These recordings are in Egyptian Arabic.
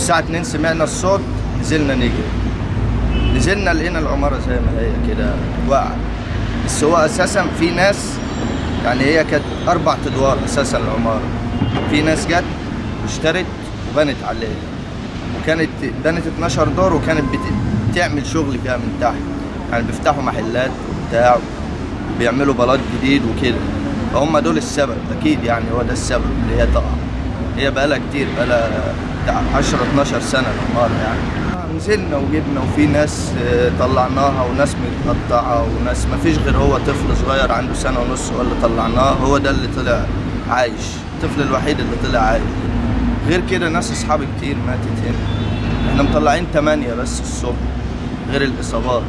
الساعه 2 سمعنا الصوت نزلنا نجري نزلنا لقينا العماره زي ما هي كده واقعه بس هو اساسا في ناس يعني هي كانت اربع ادوار اساسا العماره في ناس جت واشترت وبنت عليها وكانت بنت 12 دور وكانت بت- بتعمل شغل فيها من تحت يعني بيفتحوا محلات وبتاع بيعملوا بلاط جديد وكده فهم دول السبب اكيد يعني هو ده السبب اللي هي تقع هي بقالها كتير بقالها بتاع 10 12 سنه العماره يعني آه، نزلنا وجبنا وفي ناس آه، طلعناها وناس متقطعه وناس ما فيش غير هو طفل صغير عنده سنه ونص هو اللي طلعناه هو ده اللي طلع عايش الطفل الوحيد اللي طلع عايش غير كده ناس اصحابي كتير ماتت هنا احنا مطلعين تمانية بس الصبح غير الاصابات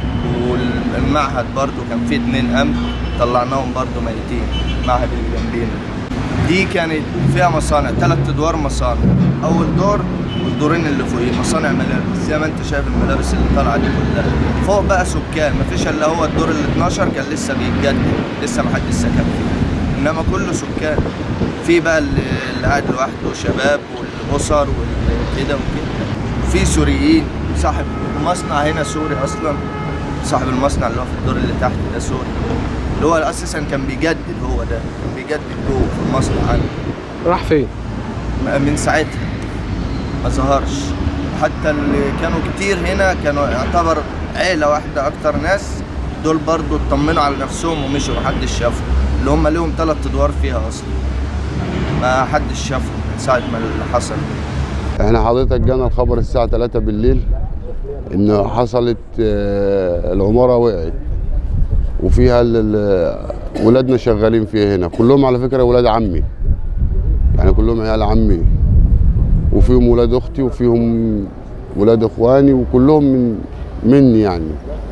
والمعهد برضو كان فيه اتنين امن طلعناهم برضو ميتين المعهد اللي جنبينا دي كانت فيها مصانع ثلاث ادوار مصانع اول دور والدورين اللي فوقيه مصانع ملابس زي ما انت شايف الملابس اللي طالعه دي كلها فوق بقى سكان مفيش الا هو الدور ال 12 كان لسه بيتجدد لسه ما حدش سكن فيه انما كله سكان في بقى اللي اللي قاعد لوحده شباب والاسر وكده وكده في سوريين صاحب مصنع هنا سوري اصلا صاحب المصنع اللي هو في الدور اللي تحت ده سوري اللي هو اساسا كان بيجدد هو ده كان بيجدد جوه في المصنع عنده راح فين؟ من ساعتها ما ظهرش حتى اللي كانوا كتير هنا كانوا يعتبر عيلة واحدة أكتر ناس دول برضو اطمنوا على نفسهم ومشوا محدش شافهم اللي هم ليهم تلات أدوار فيها أصلا ما حدش شافهم من ساعة ما اللي حصل احنا حضرتك جانا الخبر الساعة 3 بالليل ان حصلت آه، العمارة وقعت وفيها ال- ال- ولادنا شغالين فيها هنا كلهم على فكرة ولاد عمي يعني كلهم عيال عمي وفيهم ولاد اختي وفيهم ولاد اخواني وكلهم من مني يعني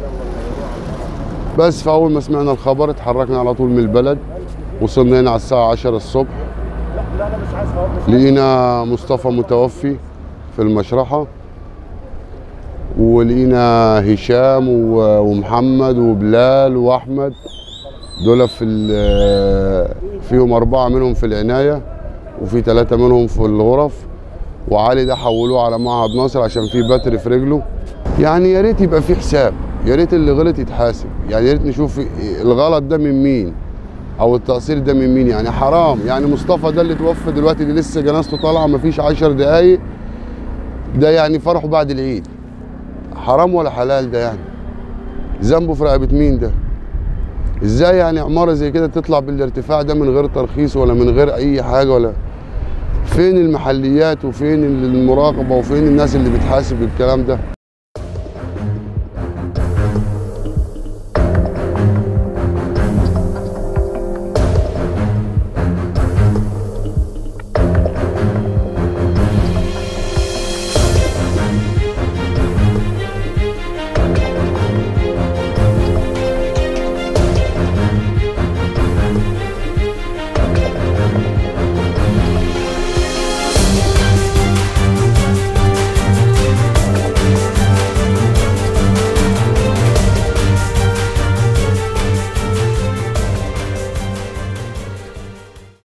بس فاول ما سمعنا الخبر اتحركنا على طول من البلد وصلنا هنا على الساعة 10 الصبح لقينا مصطفى متوفي في المشرحة ولقينا هشام و- ومحمد وبلال وأحمد دول في ال- فيهم أربعة منهم في العناية وفي ثلاثة منهم في الغرف وعلي ده حولوه على معهد ناصر عشان في بتر في رجله يعني يا ريت يبقى في حساب يا ريت اللي غلط يتحاسب يعني يا ريت نشوف الغلط ده من مين او التقصير ده من مين يعني حرام يعني مصطفى ده اللي توفى دلوقتي اللي لسه جنازته طالعه مفيش عشر دقايق ده يعني فرحه بعد العيد حرام ولا حلال ده يعني ذنبه في رقبه مين ده ازاي يعني عماره زي كده تطلع بالارتفاع ده من غير ترخيص ولا من غير اي حاجه ولا فين المحليات وفين المراقبه وفين الناس اللي بتحاسب الكلام ده